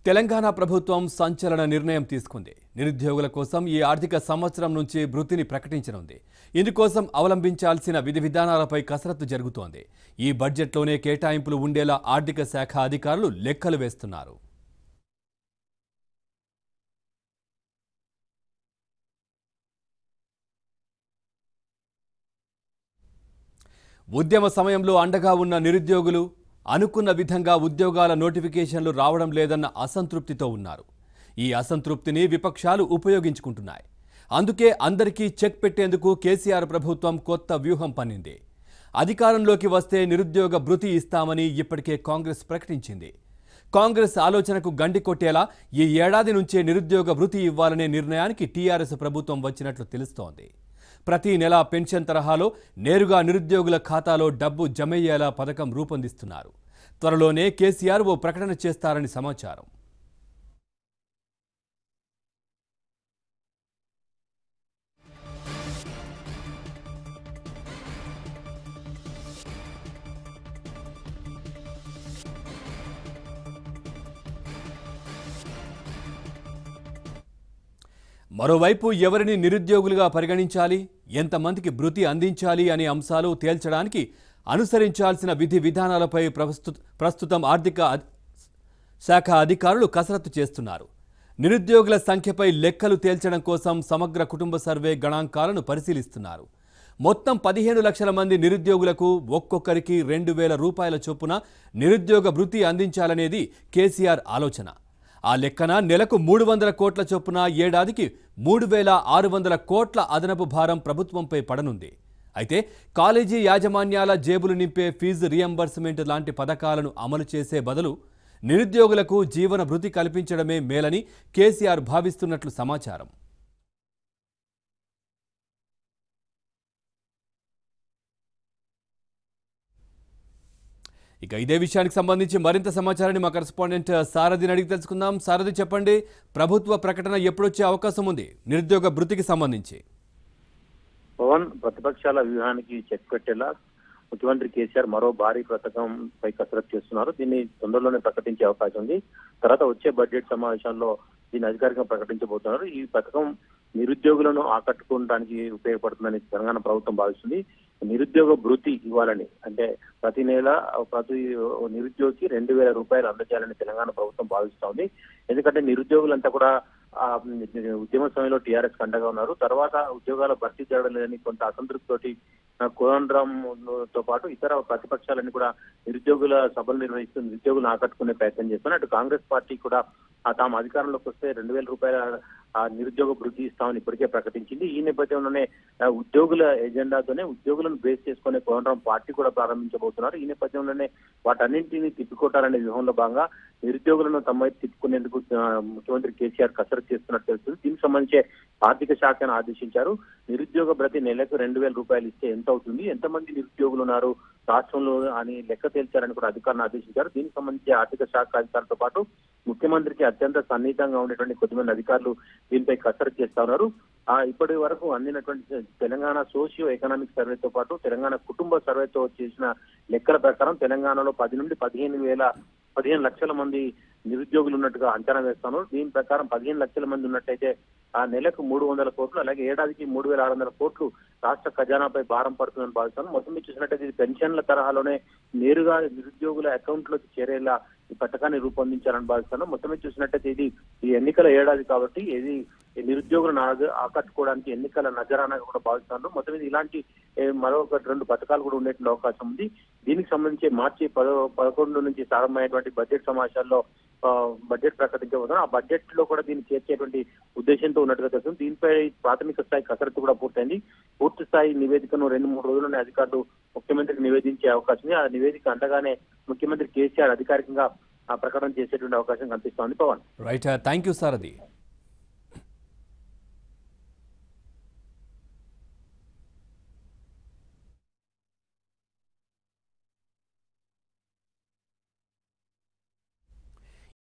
తెలంగాణ ప్రభుత్వం సంచలన నిర్ణయం తీసుకుంది నిరుద్యోగుల కోసం ఈ ఆర్థిక సంవత్సరం నుంచి భృతిని ప్రకటించనుంది ఇందుకోసం అవలంబించాల్సిన విధి విధానాలపై కసరత్తు జరుగుతోంది ఈ బడ్జెట్లోనే కేటాయింపులు ఉండేలా ఆర్థిక శాఖ అధికారులు లెక్కలు వేస్తున్నారు ఉద్యమ సమయంలో అండగా ఉన్న నిరుద్యోగులు అనుకున్న విధంగా ఉద్యోగాల నోటిఫికేషన్లు రావడం లేదన్న అసంతృప్తితో ఉన్నారు ఈ అసంతృప్తిని విపక్షాలు ఉపయోగించుకుంటున్నాయి అందుకే అందరికీ చెక్ పెట్టేందుకు కేసీఆర్ ప్రభుత్వం కొత్త వ్యూహం పన్నింది అధికారంలోకి వస్తే నిరుద్యోగ భృతి ఇస్తామని ఇప్పటికే కాంగ్రెస్ ప్రకటించింది కాంగ్రెస్ ఆలోచనకు గండి కొట్టేలా ఈ ఏడాది నుంచే నిరుద్యోగ భృతి ఇవ్వాలనే నిర్ణయానికి టీఆర్ఎస్ ప్రభుత్వం వచ్చినట్లు తెలుస్తోంది ప్రతి నెల పెన్షన్ తరహాలో నేరుగా నిరుద్యోగుల ఖాతాలో డబ్బు జమయ్యేలా పథకం రూపొందిస్తున్నారు త్వరలోనే కేసీఆర్ ఓ ప్రకటన చేస్తారని సమాచారం మరోవైపు ఎవరిని నిరుద్యోగులుగా పరిగణించాలి ఎంతమందికి భృతి అందించాలి అనే అంశాలు తేల్చడానికి అనుసరించాల్సిన విధి విధానాలపై ప్రస్తు- ప్రస్తుతం ఆర్థిక అధ్- శాఖ అధికారులు కసరత్తు చేస్తున్నారు నిరుద్యోగుల సంఖ్యపై లెక్కలు తేల్చడం కోసం సమగ్ర కుటుంబ సర్వే గణాంకాలను పరిశీలిస్తున్నారు మొత్తం పదిహేను లక్షల మంది నిరుద్యోగులకు ఒక్కొక్కరికి రెండు వేల రూపాయల చొప్పున నిరుద్యోగ భృతి అందించాలనేది కేసీఆర్ ఆలోచన ఆ లెక్కన నెలకు మూడు వందల కోట్ల చొప్పున ఏడాదికి మూడు వేల ఆరు వందల కోట్ల అదనపు భారం ప్రభుత్వంపై పడనుంది అయితే కాలేజీ యాజమాన్యాల జేబులు నింపే ఫీజు రియంబర్స్మెంట్ లాంటి పథకాలను అమలు చేసే బదులు నిరుద్యోగులకు జీవన భృతి కల్పించడమే మేలని కేసీఆర్ భావిస్తున్నట్లు సమాచారం ఇక ఇదే విషయానికి సంబంధించి మరింత సమాచారాన్ని మా కరెస్పాండెంట్ సారథిని అడిగి తెలుసుకుందాం సారథి చెప్పండి ప్రభుత్వ ప్రకటన ఎప్పుడొచ్చే అవకాశం ఉంది నిరుద్యోగ భృతికి సంబంధించి పవన్ ప్రతిపక్షాల వ్యూహానికి చెక్ పెట్టేలా ముఖ్యమంత్రి కేసీఆర్ మరో భారీ పథకం పై కసరత్తు చేస్తున్నారు దీన్ని తొందరలోనే ప్రకటించే అవకాశం ఉంది తర్వాత వచ్చే బడ్జెట్ సమావేశంలో దీన్ని అధికారికంగా ప్రకటించబోతున్నారు ఈ పథకం నిరుద్యోగులను ఆకట్టుకోవడానికి ఉపయోగపడుతుందని తెలంగాణ ప్రభుత్వం భావిస్తుంది నిరుద్యోగ భృతి ఇవ్వాలని అంటే ప్రతి నెల ప్రతి నిరుద్యోగికి రెండు వేల రూపాయలు అందజేయాలని తెలంగాణ ప్రభుత్వం భావిస్తా ఉంది ఎందుకంటే నిరుద్యోగులంతా కూడా ఆ ఉద్యమ సమయంలో టీఆర్ఎస్ అండగా ఉన్నారు తర్వాత ఉద్యోగాల భర్తీ జరగలేదని కొంత అసంతృప్తితోటి కోదండరామ్ తో పాటు ఇతర ప్రతిపక్షాలన్నీ కూడా నిరుద్యోగుల సభలు నిర్వహిస్తూ నిరుద్యోగులను ఆకట్టుకునే ప్రయత్నం చేస్తున్నారు అటు కాంగ్రెస్ పార్టీ కూడా ఆ తాము అధికారంలోకి వస్తే రెండు వేల రూపాయల ఆ నిరుద్యోగ భృతి ఇస్తామని ఇప్పటికే ప్రకటించింది ఈ నేపథ్యంలోనే ఆ, ఉద్యోగుల ఎజెండాతోనే ఉద్యోగులను బేస్ చేసుకునే కోదండరాం పార్టీ కూడా ప్రారంభించబోతున్నారు ఈ నేపథ్యంలోనే వాటన్నింటినీ తిప్పికొట్టాలనే వ్యూహంలో భాగంగా నిరుద్యోగులను తమ వైపు తిప్పుకునేందుకు ఆ, ముఖ్యమంత్రి కేసీఆర్ కసరత్తు చేస్తున్నట్టు తెలుస్తుంది దీనికి సంబంధించి ఆర్థిక శాఖను ఆదేశించారు నిరుద్యోగ ప్రతి నెలకు రెండు వేల రూపాయలు ఇస్తే ఎంత అవుతుంది ఎంతమంది నిరుద్యోగులు ఉన్నారు రాష్ట్రంలో అని లెక్క తేల్చారని కూడా అధికారులను ఆదేశించారు దీనికి సంబంధించి ఆర్థిక శాఖ అధికారులతో పాటు ముఖ్యమంత్రికి అత్యంత సన్నిహితంగా ఉండేటువంటి కొద్దిమంది అధికారులు దీనిపై కసరత్తు చేస్తా ఉన్నారు ఆ ఇప్పటి వరకు అందినటువంటి తెలంగాణ సోషియో ఎకనామిక్ సర్వేతో పాటు తెలంగాణ కుటుంబ సర్వేతో చేసిన లెక్కల ప్రకారం తెలంగాణలో పది నుండి పదిహేను వేల పదిహేను లక్షల మంది నిరుద్యోగులు ఉన్నట్టుగా అంచనా వేస్తాను దీని ప్రకారం పదిహేను లక్షల మంది ఉన్నట్టయితే ఆ నెలకు మూడు వందల కోట్లు అలాగే ఏడాదికి మూడు వేల ఆరు వందల కోట్లు రాష్ట్ర ఖజానాపై భారం పడుతుందని భావిస్తాను మొత్తం మీద చూసినట్టయితే ఇది పెన్షన్ల తరహాలోనే నేరుగా నిరుద్యోగుల అకౌంట్ లోకి చేరేలా ఈ పథకాన్ని రూపొందించాలని భావిస్తాను మొత్తం మీద చూసినట్టయితే ఇది ఈ ఎన్నికల ఏడాది కాబట్టి ఇది ఈ నిరుద్యోగులను ఆగ- ఆకట్టుకోవడానికి ఎన్నికల నజరానాగా కూడా భావిస్తాను మొత్తం మీద ఇలాంటి ఏ, మరొక రెండు పథకాలు కూడా ఉండేటువంటి అవకాశం ఉంది దీనికి సంబంధించి మార్చి పదో పదకొండు నుంచి ప్రారంభమైనటువంటి బడ్జెట్ సమావేశాల్లో ఆ, బడ్జెట్ ప్రకటించబోతున్నారు ఆ బడ్జెట్ లో కూడా దీన్ని చేర్చేటువంటి ఉద్దేశంతో ఉన్నట్టుగా తెలుస్తుంది దీనిపై ప్రాథమిక స్థాయి కసరత్తు కూడా పూర్తయింది పూర్తి స్థాయి నివేదికను రెండు మూడు రోజుల్లోనే అధికారులు ముఖ్యమంత్రికి నివేదించే అవకాశం ఉంది ఆ నివేదిక అండగానే ముఖ్యమంత్రి కేసీఆర్ అధికారికంగా ఆ ప్రకటన చేసేటువంటి అవకాశం కనిపిస్తోంది Pawan right thank you Sarathi